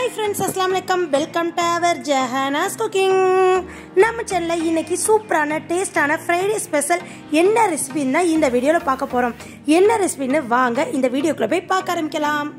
hi friends அஸ்லாம் வலைக்கம் welcome to our Jahana's cooking நம்ம சேனலில் இன்னைக்கு சூப்பரான டேஸ்டான ஃப்ரைடே ஸ்பெஷல் என்ன ரெசிபின்னு தான் இந்த வீடியோவில் பார்க்க போகிறோம் என்ன ரெசிபின்னு வாங்க இந்த வீடியோக்குள்ளே போய் பார்க்க ஆரம்பிக்கலாம்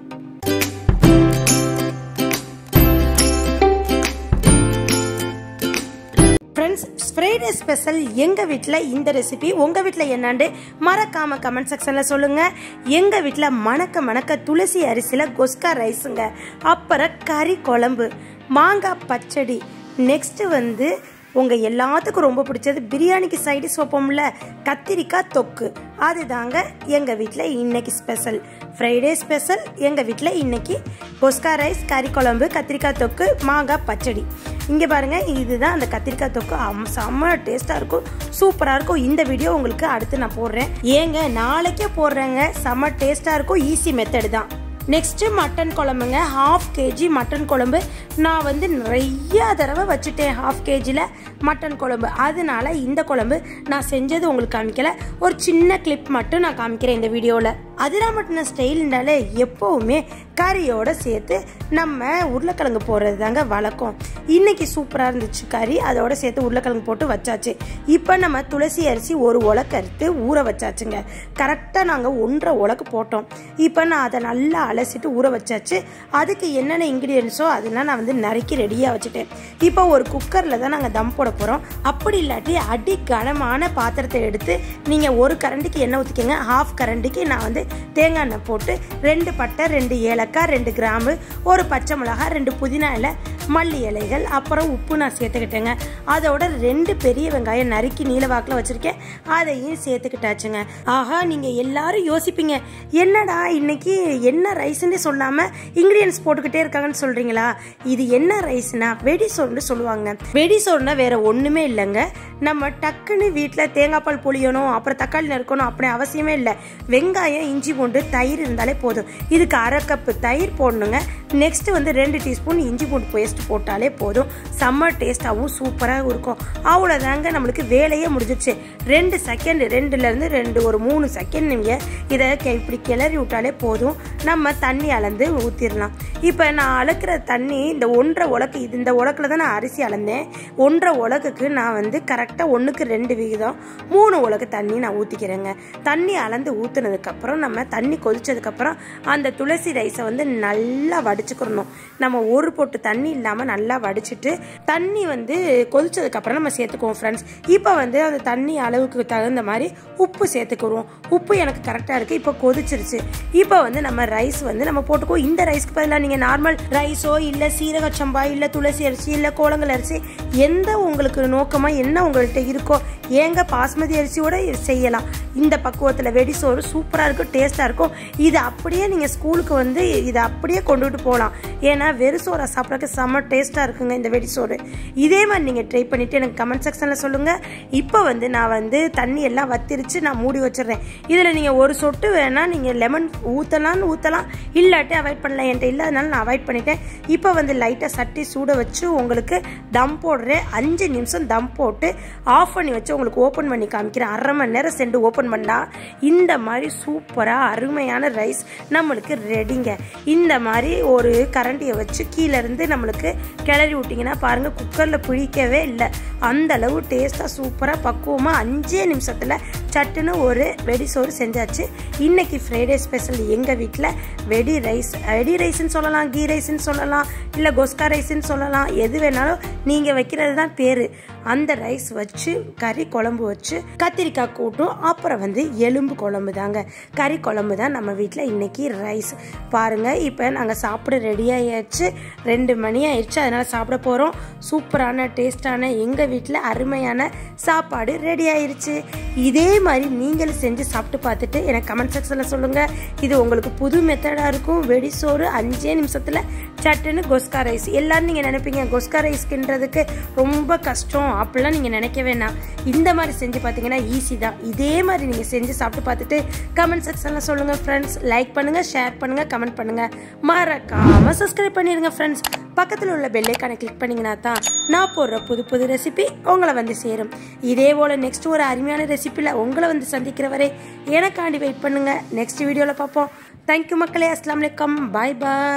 ஃப்ரெண்ட்ஸ் ஃப்ரைடே ஸ்பெஷல் எங்கள் வீட்டில் இந்த ரெசிபி உங்கள் வீட்டில் என்னான்னு மறக்காமல் கமெண்ட் செக்ஷனில் சொல்லுங்கள் எங்கள் வீட்டில் மணக்க மணக்க துளசி அரிசியில் கொஸ்கா ரைஸுங்க அப்புறம் கறி குழம்பு மாங்காய் பச்சடி நெக்ஸ்ட்டு வந்து உங்கள் எல்லாத்துக்கும் ரொம்ப பிடிச்சது பிரியாணிக்கு சைடிஸ் வைப்போம்ல கத்திரிக்காய் தொக்கு அதுதாங்க எங்கள் வீட்டில் இன்னைக்கு ஸ்பெஷல் ஃப்ரைடே ஸ்பெஷல் எங்கள் வீட்டில் இன்னைக்கு கொஸ்கா ரைஸ் கறி குழம்பு கத்திரிக்காய் தொக்கு மாங்காய் பச்சடி இங்கே பாருங்கள் இதுதான் அந்த கத்திரிக்காய் தொக்கு அம் செம்ம டேஸ்ட்டாக இருக்கும் சூப்பராக இருக்கும் இந்த வீடியோ உங்களுக்கு அடுத்து நான் போடுறேன் ஏங்க நாளைக்கே போடுறேங்க செம்ம டேஸ்ட்டாக இருக்கும் ஈஸி மெத்தடு தான் நெக்ஸ்ட்டு மட்டன் குழம்புங்க ஹாஃப் கேஜி மட்டன் குழம்பு நான் வந்து நிறைய தடவை வச்சுட்டேன் ஹாஃப் கேஜியில் மட்டன் குழம்பு அதனால இந்த குழம்பு நான் செஞ்சது உங்களுக்கு காமிக்கல ஒரு சின்ன கிளிப் மட்டும் நான் காமிக்கிறேன் இந்த வீடியோவில் அதிராமட்டின ஸ்டைல்னாலே எப்போவுமே கறியோட சேர்த்து நம்ம உருளைக்கிழங்கு போடுறது தாங்க வழக்கம் இன்னைக்கு சூப்பராக இருந்துச்சு கறி அதோட சேர்த்து உருளைக்கிழங்கு போட்டு வச்சாச்சு இப்போ நம்ம துளசி அரிசி ஒரு உலக்கு அறுத்து ஊற வச்சாச்சுங்க கரெக்டாக நாங்கள் ஒன்றரை உலக்கு போட்டோம் இப்போ நான் அதை நல்லா அலசிட்டு ஊற வச்சாச்சு அதுக்கு என்னென்ன இன்க்ரீடியன்ஸோ அதெல்லாம் நான் வந்து நறுக்கி ரெடியாக வச்சுட்டேன் இப்போ ஒரு குக்கரில் தான் நாங்கள் தம் போட போகிறோம் அப்படி இல்லாட்டி அடி கனமான பாத்திரத்தை எடுத்து நீங்கள் ஒரு கரண்டிக்கு எண்ணெய் ஊற்றிக்கங்க ஹாஃப் கரண்டிக்கு நான் வந்து தேங்காய் எண்ணெய் போட்டு ரெண்டு பட்டை ரெண்டு ஏலக்காய் ரெண்டு கிராம்பு ஒரு பச்சை மிளகாய் ரெண்டு புதினா இலை மல்லி இலைகள் அப்புறம் உப்பு நான் சேர்த்துக்கிட்டேங்க அதோட ரெண்டு பெரிய வெங்காயம் நறுக்கி நீல வாக்கில் வச்சுருக்கேன் அதையும் சேர்த்துக்கிட்டாச்சுங்க ஆஹா நீங்கள் எல்லாரும் யோசிப்பீங்க என்னடா இன்னைக்கு என்ன ரைஸ்ன்னு சொல்லாமல் இன்க்ரீடியன்ஸ் போட்டுக்கிட்டே இருக்காங்கன்னு சொல்கிறீங்களா இது என்ன ரைஸ்னா வெடி சோறுன்னு சொல்லுவாங்க வெடி சோறுனா வேற ஒன்றுமே இல்லைங்க நம்ம டக்குன்னு வீட்டில் தேங்காய் பால் புளியணும் அப்புறம் தக்காளி நறுக்கணும் அப்படி அவசியமே இல்லை வெங்காயம் இஞ்சி பூண்டு தயிர் இருந்தாலே போதும் இதுக்கு அரை கப்பு தயிர் போடணுங்க நெக்ஸ்ட் வந்து ரெண்டு டீஸ்பூன் இஞ்சி பூண்டு பேஸ்ட் போட்டாலே போதும் செம்ம டேஸ்டாகவும் சூப்பராக இருக்கும் அவ்வளோதாங்க நம்மளுக்கு வேலையே முடிஞ்சிச்சு ரெண்டு செகண்ட் ரெண்டுலேருந்து ரெண்டு ஒரு மூணு செகண்ட் நீங்கள் இதை இப்படி கிளறி விட்டாலே போதும் நம்ம தண்ணி அளந்து ஊற்றிடலாம் இப்போ நான் அளக்கிற தண்ணி இந்த ஒன்றரை உலக்கு இது இந்த உலக்கில் தான் நான் அரிசி அளந்தேன் ஒன்றரை உலக்குக்கு நான் வந்து கரெக்டாக ஒன்றுக்கு ரெண்டு விகிதம் மூணு உலக்கு தண்ணி நான் ஊற்றிக்கிறேங்க தண்ணி அளந்து ஊற்றுனதுக்கப்புறம் நம்ம தண்ணி கொதிச்சதுக்கப்புறம் அந்த துளசி ரைஸை வந்து நல்லா வடிச்சுக்கிறணும் நம்ம ஒரு பொட்டு தண்ணி இல்லாமல் நல்லா வடிச்சிட்டு தண்ணி வந்து கொதிச்சதுக்கப்புறம் நம்ம சேர்த்துக்குவோம் ஃப்ரெண்ட்ஸ் இப்போ வந்து அந்த தண்ணி அளவுக்கு தகுந்த மாதிரி உப்பு சேர்த்துக்குருவோம் உப்பு எனக்கு கரெக்டாக இருக்குது இப்போ கொதிச்சிருச்சு இப்போ வந்து நம்ம ரைஸ் வந்து நம்ம போட்டுக்குவோம் இந்த ரைஸ்க்கு பதிலாக நீங்கள் நார்மல் ரைஸோ இல்லை சீரக சம்பா இல்லை துளசி அரிசி இல்லை கோலங்கல் அரிசி எந்த உங்களுக்கு நோக்கமாக என்ன உங்கள்கிட்ட இருக்கோ ஏங்க பாஸ்மதி அரிசியோட செய்யலாம் இந்த பக்குவத்தில் வெடி சோறு சூப்பராக இருக்கும் டேஸ்ட்டாக இருக்கும் இது அப்படியே நீங்கள் ஸ்கூலுக்கு வந்து இதை அப்படியே கொண்டுட்டு போகலாம் ஏன்னா வெறு சோறை சாப்பிட்றதுக்கு செம்ம டேஸ்ட்டாக இருக்குங்க இந்த வெடி சோறு இதே மாதிரி நீங்கள் ட்ரை பண்ணிவிட்டு எனக்கு கமெண்ட் செக்ஷனில் சொல்லுங்கள் இப்போ வந்து நான் வந்து தண்ணி எல்லாம் வத்திரிச்சு நான் மூடி வச்சிடுறேன் இதில் நீங்கள் ஒரு சொட்டு வேணால் நீங்கள் லெமன் ஊற்றலாம்னு ஊற்றலாம் இல்லாட்டி அவாய்ட் பண்ணலாம் என்கிட்ட இல்லாதனால நான் அவாய்ட் பண்ணிட்டேன் இப்போ வந்து லைட்டாக சட்டி சூட வச்சு உங்களுக்கு தம் போடுறேன் அஞ்சு நிமிஷம் தம் போட்டு ஆஃப் பண்ணி வச்சு உங்களுக்கு ஓப்பன் பண்ணி காமிக்கிறேன் அரை மணி நேரம் சென்று ஓப்பன் பண்ணால் இந்த மாதிரி சூப்பராக அருமையான ரைஸ் நம்மளுக்கு ரெடிங்க இந்த மாதிரி ஒரு கரண்டியை வச்சு கீழே இருந்து நம்மளுக்கு கிளறி விட்டிங்கன்னா பாருங்கள் குக்கரில் பிடிக்கவே இல்லை அந்த அளவு டேஸ்ட்டாக சூப்பராக பக்குவமாக அஞ்சே நிமிஷத்தில் சட்டுன்னு ஒரு வெடி சோறு செஞ்சாச்சு இன்னைக்கு ஃப்ரைடே ஸ்பெஷல் எங்கள் வீட்டில் வெடி ரைஸ் வெடி ரைஸ்ன்னு சொல்லலாம் கீ ரைஸ்ன்னு சொல்லலாம் இல்லை கொஸ்கா ரைஸ்ன்னு சொல்லலாம் எது வேணாலும் நீங்கள் வைக்கிறது தான் பேர் அந்த ரைஸ் வச்சு கறி குழம்பு வச்சு கத்திரிக்காய் கூட்டும் அப்புறம் வந்து எலும்பு குழம்பு தாங்க கறி குழம்பு தான் நம்ம வீட்டில் இன்னைக்கு ரைஸ் பாருங்கள் இப்போ நாங்கள் சாப்பிட ரெடி ஆயாச்சு ரெண்டு மணி ஆயிடுச்சு அதனால் சாப்பிட போகிறோம் சூப்பரான டேஸ்டான எங்கள் வீட்டில் அருமையான சாப்பாடு ரெடி ஆயிடுச்சு இதே மாதிரி நீங்களும் செஞ்சு சாப்பிட்டு பார்த்துட்டு எனக்கு கமெண்ட் செக்ஷனில் சொல்லுங்கள் இது உங்களுக்கு புது மெத்தடாக இருக்கும் வெடி சோறு அஞ்சே நிமிஷத்தில் சட்டுன்னு கொஸ்கா ரைஸ் எல்லாரும் நீங்கள் நினைப்பீங்க கொஸ்கா ரைஸ்க்குன்றதுக்கு ரொம்ப கஷ்டம் அப்படிலாம் நீங்கள் நினைக்க வேணாம் இந்த மாதிரி செஞ்சு பார்த்தீங்கன்னா ஈஸி தான் இதே மாதிரி நீங்கள் செஞ்சு சாப்பிட்டு பார்த்துட்டு கமெண்ட் செக்ஷனில் சொல்லுங்கள் ஃப்ரெண்ட்ஸ் லைக் பண்ணுங்கள் ஷேர் பண்ணுங்கள் கமெண்ட் பண்ணுங்கள் மறக்காமல் சப்ஸ்கிரைப் பண்ணிடுங்க ஃப்ரெண்ட்ஸ் பக்கத்தில் உள்ள பெல்லைக்கான கிளிக் பண்ணிங்கன்னா தான் நான் போடுற புது புது ரெசிபி உங்களை வந்து சேரும் இதே போல் நெக்ஸ்ட் ஒரு அருமையான ரெசிப்பியில் உங்களை வந்து சந்திக்கிற வரை எனக்காண்டி வெயிட் பண்ணுங்கள் நெக்ஸ்ட் வீடியோவில் பார்ப்போம் தேங்க்யூ மக்களே அஸ்லாம் வலைக்கம் பாய் பாய்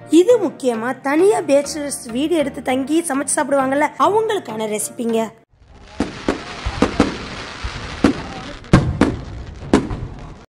இது முக்கியமா தனியா பேச்சுலர்ஸ் வீடு எடுத்து தங்கி சமைச்சு சாப்பிடுவாங்கல்ல அவங்களுக்கான ரெசிபிங்க